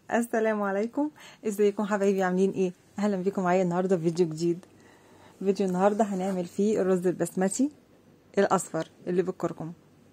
السلام عليكم ازيكم حبايبي عاملين ايه اهلا بيكم معايا النهارده في فيديو جديد فيديو النهارده هنعمل فيه الرز البسمتي الاصفر اللي بالكركم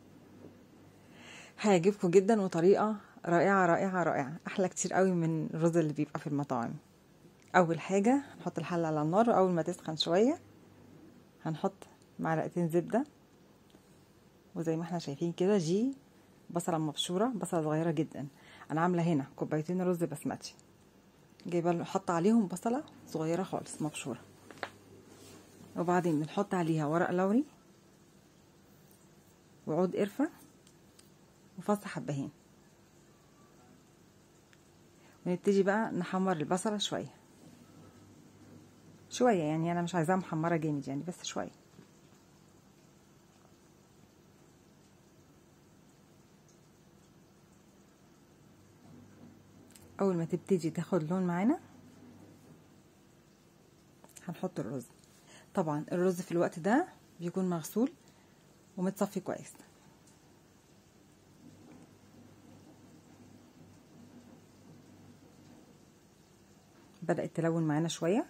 هيعجبكم جدا وطريقه رائعه رائعه رائعه احلى كتير قوي من الرز اللي بيبقى في المطاعم اول حاجه هنحط الحله على النار واول ما تسخن شويه هنحط معلقتين زبده وزي ما احنا شايفين كده جي بصله مبشوره بصله صغيره جدا انا عامله هنا كوبايتين رز بسمتي جايبه حاطه عليهم بصله صغيره خالص مبشوره وبعدين بنحط عليها ورق لوري وعود قرفه وفص حبهان ونبتدي بقى نحمر البصله شويه شويه يعني انا مش عايزاها محمره جامد يعني بس شويه اول ما تبتدي تاخد لون معانا هنحط الرز طبعا الرز في الوقت ده بيكون مغسول ومتصفي كويس بدأت تلون معانا شوية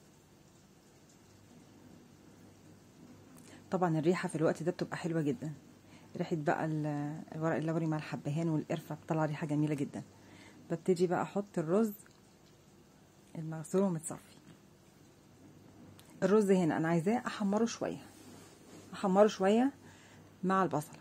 طبعا الريحة في الوقت ده بتبقى حلوة جدا ريحة بقى الورق اللوري مع الحبهان والقرفة بتطلع ريحة جميلة جدا ببتدي بقى احط الرز المغسول ومتصفي الرز هنا انا عايزاه احمره شويه احمره شويه مع البصله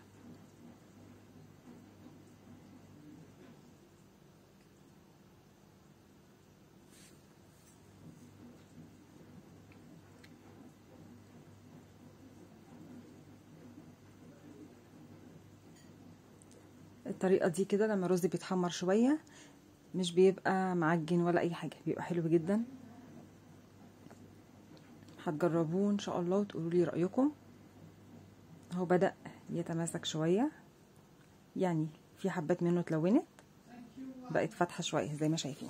الطريقه دي كده لما الرز بيتحمر شويه مش بيبقى معجن ولا اي حاجه بيبقى حلو جدا هتجربوه ان شاء الله وتقولوا لي رايكم هو بدا يتماسك شويه يعني في حبات منه اتلونت بقت فاتحه شويه زي ما شايفين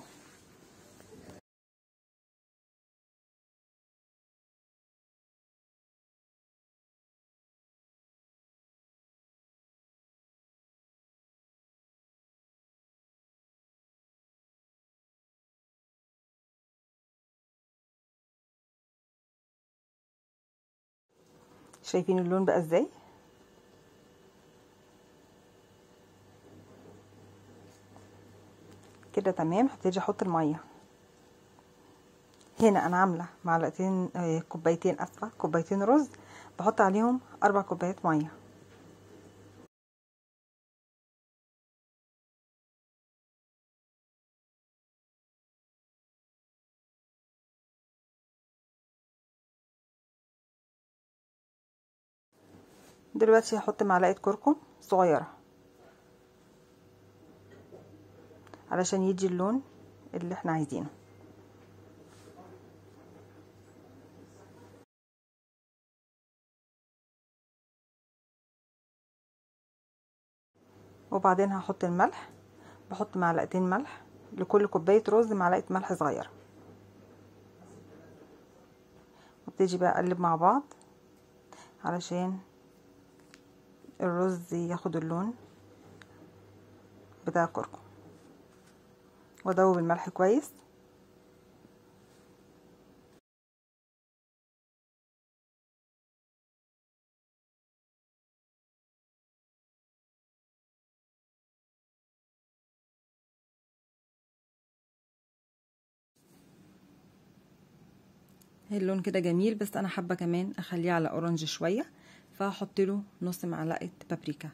شايفين اللون بقى ازاي كده تمام هبتدي احط الميه هنا انا عامله معلقتين آه كوبايتين اسفه كوبايتين رز بحط عليهم اربع كوبايات ميه دلوقتي هحط معلقه كركم صغيره علشان يدي اللون اللي احنا عايزينه وبعدين هحط الملح بحط معلقتين ملح لكل كوبايه رز معلقه ملح صغيره وابتدي بقى اقلب مع بعض علشان الرز ياخد اللون بتاع الكركم وادوب الملح كويس اللون كده جميل بس انا حابه كمان اخليه على اورنج شويه فهحط له نص معلقه بابريكا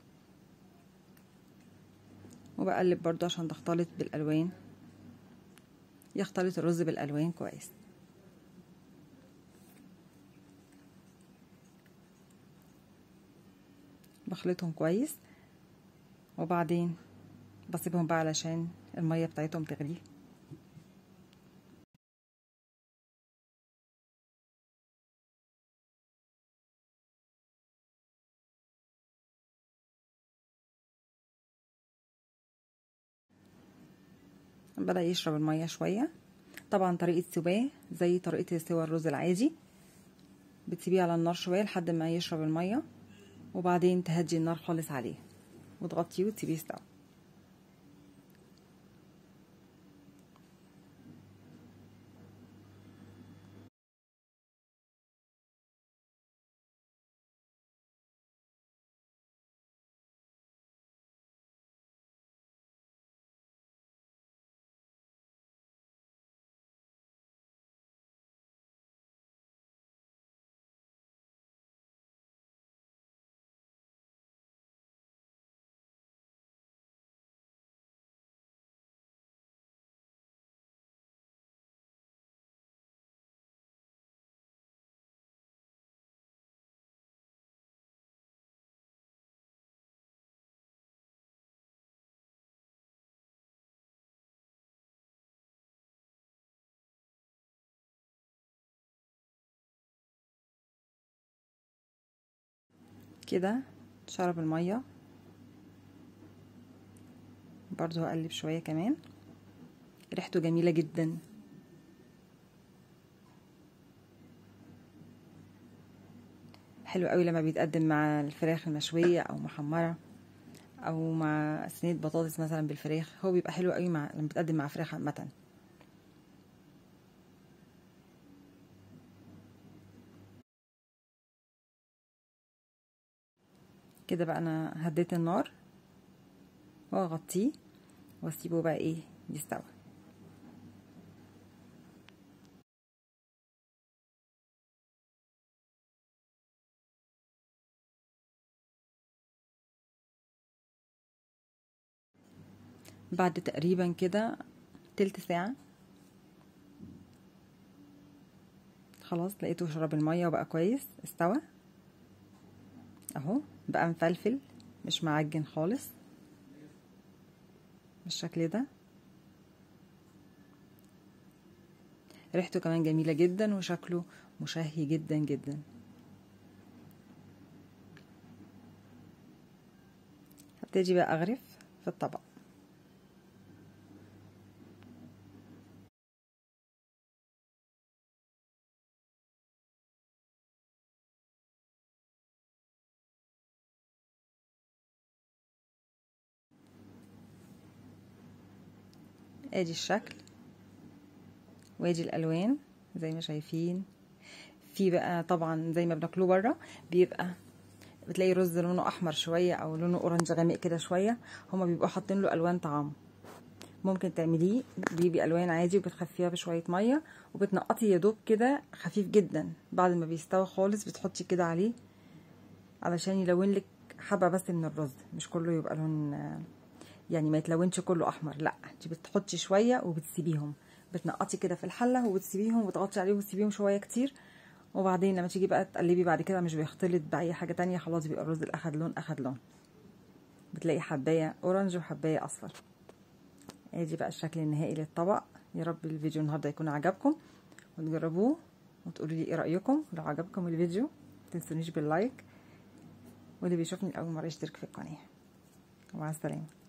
وبقلب برضو عشان تختلط بالالوان يختلط الرز بالالوان كويس بخلطهم كويس وبعدين بسيبهم بقى علشان الميه بتاعتهم تغلي بدأ يشرب المية شوية طبعا طريقة سواه زي طريقة سوى الرز العادي بتسيبيه على النار شوية لحد ما يشرب المية وبعدين تهدي النار خالص عليه وتغطيه وتسيبيه يستوي كده شرب المية برضو هقلب شوية كمان ريحته جميلة جدا حلو قوي لما بيتقدم مع الفراخ المشوية او محمرة او مع صينية بطاطس مثلا بالفراخ هو بيبقى حلو قوي مع لما بيتقدم مع فراخ عامة كده بقى انا هديت النار واغطيه واسيبه بقى ايه يستوي بعد تقريبا كده تلت ساعة خلاص لقيته شرب المية وبقى كويس استوى اهو بقى مفلفل مش معجن خالص بالشكل ده ريحته كمان جميلة جدا وشكله مشهي جدا جدا هبتدي بقى اغرف في الطبق ادي الشكل وادي الالوان زي ما شايفين في بقى طبعا زي ما بناكلوه بره بيبقى بتلاقي رز لونه احمر شويه او لونه اورنج غامق كده شويه هما بيبقوا حاطين له الوان طعام ممكن تعمليه بيبي الوان عادي وبتخفيها بشويه ميه وبتنقطي يا دوب كده خفيف جدا بعد ما بيستوي خالص بتحطي كده عليه علشان يلون لك حبه بس من الرز مش كله يبقى لون يعني ما يتلونش كله احمر لا انت بتحطي شويه وبتسيبيهم بتنقطي كده في الحله وبتسيبيهم وتغطي عليهم وتسيبيهم شويه كتير وبعدين لما تيجي بقى تقلبي بعد كده مش بيختلط باي حاجه تانية خلاص بيبقى الرز اخد لون اخد لون بتلاقي حبايه اورنج وحبايه اصفر ادي بقى الشكل النهائي للطبق يا رب الفيديو النهارده يكون عجبكم وتجربوه وتقولوا لي ايه رايكم لو عجبكم الفيديو متنسونيش باللايك واللي بيشوفني لاول مره يشترك في القناه ومع السلامه